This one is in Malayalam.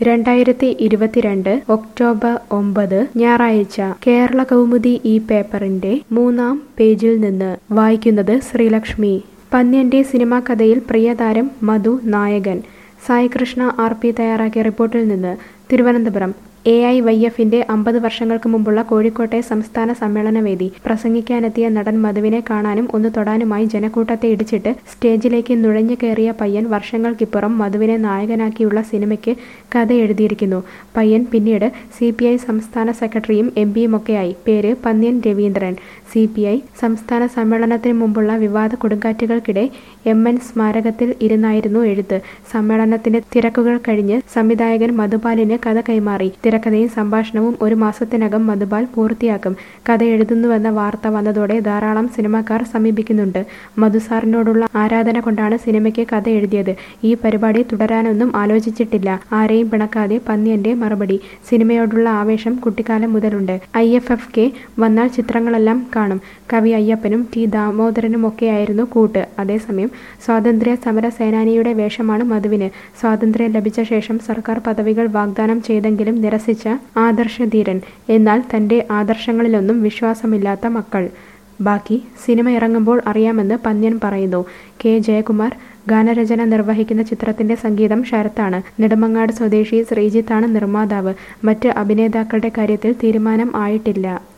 രണ്ടായിരത്തി ഇരുപത്തിരണ്ട് ഒക്ടോബർ ഒമ്പത് ഞായറാഴ്ച കേരള കൗമുദി ഈ പേപ്പറിന്റെ മൂന്നാം പേജിൽ നിന്ന് വായിക്കുന്നത് ശ്രീലക്ഷ്മി പന്ന്യന്റെ സിനിമാ കഥയിൽ പ്രിയതാരം മധു നായകൻ സായികൃഷ്ണ ആർ പി തയ്യാറാക്കിയ റിപ്പോർട്ടിൽ നിന്ന് തിരുവനന്തപുരം എ ഐ വൈ എഫിന്റെ അമ്പത് വർഷങ്ങൾക്ക് മുമ്പുള്ള കോഴിക്കോട്ടെ സംസ്ഥാന സമ്മേളനവേദി പ്രസംഗിക്കാനെത്തിയ നടൻ മധുവിനെ കാണാനും ഒന്ന് തൊടാനുമായി ജനക്കൂട്ടത്തെ ഇടിച്ചിട്ട് സ്റ്റേജിലേക്ക് നുഴഞ്ഞു കയറിയ പയ്യൻ വർഷങ്ങൾക്കിപ്പുറം മധുവിനെ നായകനാക്കിയുള്ള സിനിമയ്ക്ക് കഥ എഴുതിയിരിക്കുന്നു പയ്യൻ പിന്നീട് സി പി ഐ സംസ്ഥാന സെക്രട്ടറിയും എം പിയുമൊക്കെയായി പേര് Pannyan Raveendran C P I സംസ്ഥാന സമ്മേളനത്തിന് മുമ്പുള്ള വിവാദ കൊടുങ്കാറ്റുകൾക്കിടെ എം എൻ സ്മാരകത്തിൽ ഇരുന്നായിരുന്നു എഴുത്ത് സമ്മേളനത്തിന്റെ തിരക്കുകൾ കഴിഞ്ഞ് സംവിധായകൻ മധുപാലിന് കഥ കൈമാറി തിരക്കഥയും സംഭാഷണവും ഒരു മാസത്തിനകം മധുപാൽ പൂർത്തിയാക്കും കഥ എഴുതുന്നുവെന്ന വാർത്ത വന്നതോടെ ധാരാളം സിനിമാക്കാർ സമീപിക്കുന്നുണ്ട് മധുസാറിനോടുള്ള ആരാധന കൊണ്ടാണ് സിനിമയ്ക്ക് കഥ എഴുതിയത് ഈ പരിപാടി തുടരാനൊന്നും ആലോചിച്ചിട്ടില്ല ആരെയും പിണക്കാതെ പന്ന്യന്റെ മറുപടി സിനിമയോടുള്ള ആവേശം കുട്ടിക്കാലം മുതലുണ്ട് ഐ എഫ് എഫ് കെ വന്നാൽ ചിത്രങ്ങളെല്ലാം കാണും കവി അയ്യപ്പനും ടി ദാമോദരനുമൊക്കെയായിരുന്നു കൂട്ട് അതേസമയം സ്വാതന്ത്ര്യ സമര സേനാനിയുടെ വേഷമാണ് മധുവിന് സ്വാതന്ത്ര്യം ലഭിച്ച ശേഷം സർക്കാർ പദവികൾ വാഗ്ദാനം ചെയ്തെങ്കിലും നിരസിച്ച ആദർശധീരൻ എന്നാൽ തന്റെ ആദർശങ്ങളിലൊന്നും വിശ്വാസമില്ലാത്ത മക്കൾ ബാക്കി സിനിമ ഇറങ്ങുമ്പോൾ അറിയാമെന്ന് പന്ന്യൻ പറയുന്നു കെ ജയകുമാർ ഗാനരചന നിർവഹിക്കുന്ന ചിത്രത്തിന്റെ സംഗീതം ശരത്താണ് നെടുമങ്ങാട് സ്വദേശി ശ്രീജിത്താണ് നിർമ്മാതാവ് മറ്റ് അഭിനേതാക്കളുടെ കാര്യത്തിൽ തീരുമാനം ആയിട്ടില്ല